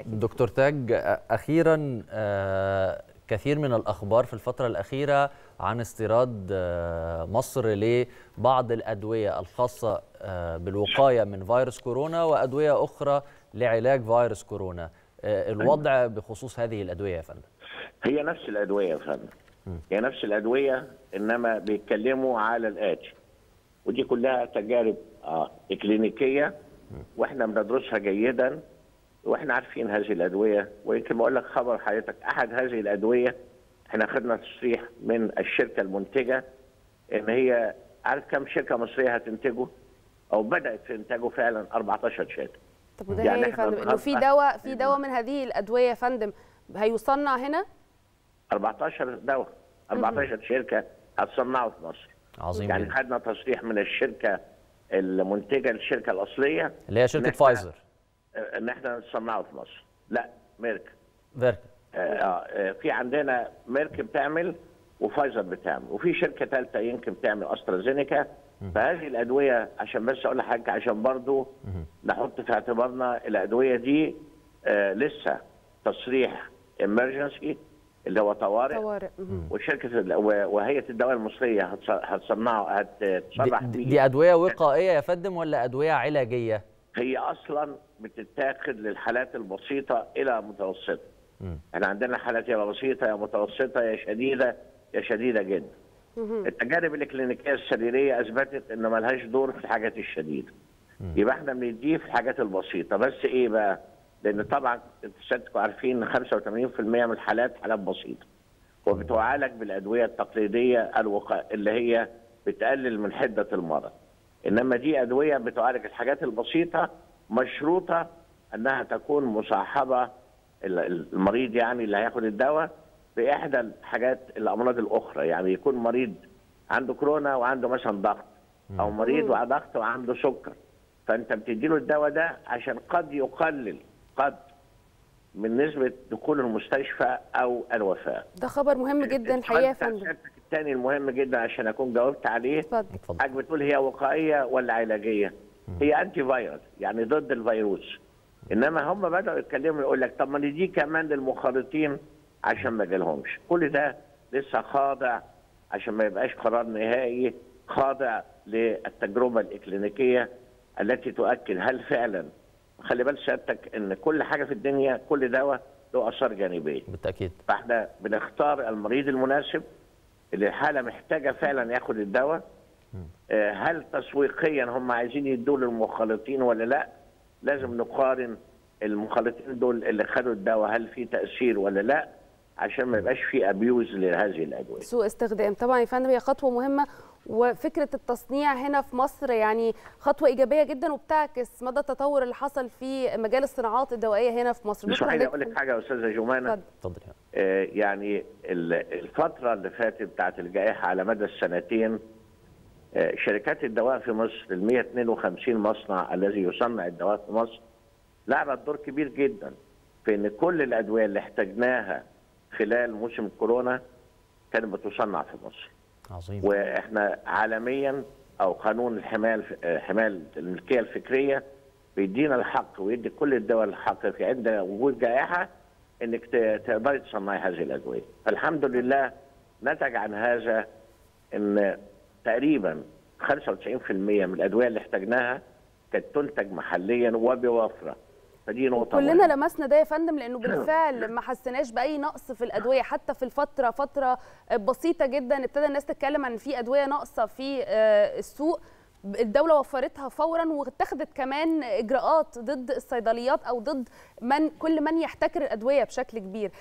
دكتور تاج اخيرا آه، كثير من الاخبار في الفتره الاخيره عن استيراد آه، مصر لبعض الادويه الخاصه آه، بالوقايه من فيروس كورونا وادويه اخرى لعلاج فيروس كورونا آه، الوضع بخصوص هذه الادويه يا فندم هي نفس الادويه يا فندم هي نفس الادويه انما بيتكلموا على الاتي ودي كلها تجارب آه اكلينيكيه واحنا بندرسها جيدا واحنا عارفين هذه الادويه ويمكن بقول لك خبر حضرتك احد هذه الادويه احنا خدنا تصريح من الشركه المنتجه ان هي عارف كم شركه مصريه هتنتجه او بدات في انتاجه فعلا 14 شركه طب وده يعني ايه يا إحنا فندم انه في النهاردة- دواء في دواء من هذه الادويه يا فندم هيصنع هنا 14 دواء 14 شركه هتصنعه في مصر عظيم يعني جدا خدنا تصريح من الشركه المنتجه للشركه الاصليه اللي هي شركه إحنا- فايزر آه، ان احنا نصنعه في مصر لا ميرك فيرك آه، آه، في عندنا ميرك بتعمل وفايزر بتعمل وفي شركه ثالثه يمكن بتعمل استرازينيكا فهذه الادويه عشان بس اقول لحضرتك عشان برضو نحط في اعتبارنا الادويه دي آه، لسه تصريح امرجنسي اللي هو طوارئ طوارئ مهم. وشركه ال- و- وهيئه الدواء المصريه هتص- هتصنعه دي, هتصرح دي بيه دي ادويه وقائيه يا فندم ولا ادويه علاجيه هي اصلا بتتاخد للحالات البسيطه الى متوسطه احنا عندنا حالات يا بسيطه يا متوسطه يا شديده يا شديده جدا التجارب الكلينيكيه السريريه اثبتت ان ملهاش دور في الحاجات الشديده يبقى احنا بنديه في الحاجات البسيطه بس ايه بقى لان طبعا انتوا سيادتكم عارفين ان 85% من الحالات حالات بسيطه وبتعالج بالادويه التقليديه الوقا... اللي هي بتقلل من حده المرض انما دي ادويه بتعالج الحاجات البسيطه مشروطه انها تكون مصاحبه ال- ال- المريض يعني اللي هياخد الدواء باحدى الحاجات الامراض الاخرى يعني يكون مريض عنده كورونا وعنده مثلا ضغط او مريض وعنده ضغط وعنده سكر فانت بتديله الدواء ده عشان قد يقلل قد من نسبه دخول المستشفى او الوفاه ده خبر مهم جدا الحقيقه يا فندم الثاني المهم جدا عشان اكون جاوبت عليه اتفضل اتفضل حضرتك بتقول هي وقائيه ولا علاجيه؟ هي انتي فيروس يعني ضد الفيروس انما هم بداوا يتكلموا يقول لك طب ما ندي كمان للمخالطين عشان ما يجيلهمش كل ده لسه خاضع عشان ما يبقاش قرار نهائي خاضع للتجربه الاكلينيكيه التي تؤكد هل فعلا خلي بال سيادتك ان كل حاجه في الدنيا كل دواء له اثار جانبيه بالتاكيد فاحنا بنختار المريض المناسب اللي الحاله محتاجه فعلا ياخد الدواء آه، هل تسويقيا هم عايزين يدوا للمخالطين ولا لا لازم نقارن المخالطين دول اللي خدوا الدواء هل في تاثير ولا لا عشان ما يبقاش في ابيوز لهذه الادويه سوء استخدام طبعا يا فندم هي خطوه مهمه وفكره التصنيع هنا في مصر يعني خطوه ايجابيه جدا وبتعكس مدى التطور اللي حصل في مجال الصناعات الدوائيه هنا في مصر مش بشكر عايز حضرتك. اقول لك حاجه يا استاذه جمانه اتفضل. اتفضل يا فندم. آه، يعني ال- الفترة اللي فاتت بتاعت الجائحة على مدى السنتين آه، شركات الدواء في مصر ال 152 مصنع الذي يصنع الدواء في مصر لعبت دور كبير جدا في ان كل الادويه اللي احتاجناها خلال موسم كورونا كانت بتصنع في مصر عظيم واحنا عالميا او قانون الحمايه الف- آه، حمايه الملكيه الفكريه بيدينا الحق ويدي كل الدول الحق في عند وجود جائحه انك ت- تقدري تصنعي هذه الادويه. الحمد لله نتج عن هذا ان تقريبا 95% من الادويه اللي احتاجناها كانت تنتج محليا وبوفره. فدي نقطه كلنا مهمة. لمسنا ده يا فندم لانه بالفعل ما حسيناش باي نقص في الادويه حتى في الفتره فتره بسيطه جدا ابتدى الناس تتكلم عن في ادويه ناقصه في آه، السوق الدوله وفرتها فورا واتخذت كمان اجراءات ضد الصيدليات او ضد من كل من يحتكر الادويه بشكل كبير